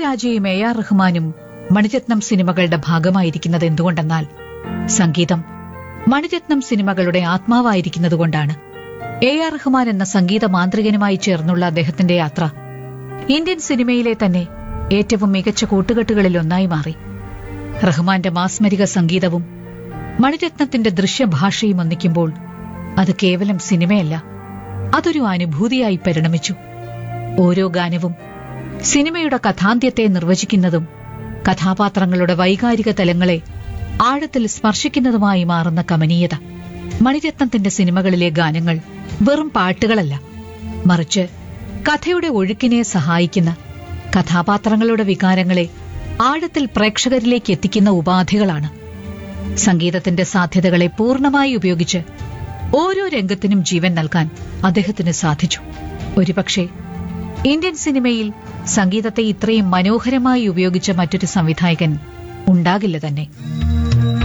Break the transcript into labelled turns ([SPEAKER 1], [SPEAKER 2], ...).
[SPEAKER 1] ഇളയരാജയും A R റഹ്മാനും മണിരത്നം സിനിമകളുടെ ഭാഗമായിരിക്കുന്നത് എന്തുകൊണ്ടെന്നാൽ സംഗീതം മണിരത്നം സിനിമകളുടെ ആത്മാവായിരിക്കുന്നതുകൊണ്ടാണ് എ ആർ റഹ്മാൻ എന്ന സംഗീത മാന്ത്രികനുമായി ചേർന്നുള്ള അദ്ദേഹത്തിന്റെ യാത്ര ഇന്ത്യൻ സിനിമയിലെ തന്നെ ഏറ്റവും മികച്ച കൂട്ടുകെട്ടുകളിൽ ഒന്നായി മാറി റഹ്മാന്റെ മാസ്മരിക സംഗീതവും മണിരത്നത്തിന്റെ ദൃശ്യഭാഷയും ഒന്നിക്കുമ്പോൾ അത് കേവലം സിനിമയല്ല അതൊരു അനുഭൂതിയായി പരിണമിച്ചു ഓരോ ഗാനവും സിനിമയുടെ കഥാന്ത്യത്തെ നിർവചിക്കുന്നതും കഥാപാത്രങ്ങളുടെ വൈകാരിക തലങ്ങളെ ആഴത്തിൽ സ്പർശിക്കുന്നതുമായി മാറുന്ന കമനീയത മണിരത്നത്തിന്റെ സിനിമകളിലെ ഗാനങ്ങൾ വെറും പാട്ടുകളല്ല മറിച്ച് കഥയുടെ ഒഴുക്കിനെ സഹായിക്കുന്ന കഥാപാത്രങ്ങളുടെ വികാരങ്ങളെ ആഴത്തിൽ പ്രേക്ഷകരിലേക്ക് എത്തിക്കുന്ന ഉപാധികളാണ് സംഗീതത്തിന്റെ സാധ്യതകളെ പൂർണ്ണമായി ഉപയോഗിച്ച് ഓരോ രംഗത്തിനും ജീവൻ നൽകാൻ അദ്ദേഹത്തിന് സാധിച്ചു ഒരുപക്ഷെ ഇന്ത്യൻ സിനിമയിൽ സംഗീതത്തെ ഇത്രയും മനോഹരമായി ഉപയോഗിച്ച മറ്റൊരു സംവിധായകൻ ഉണ്ടാകില്ല തന്നെ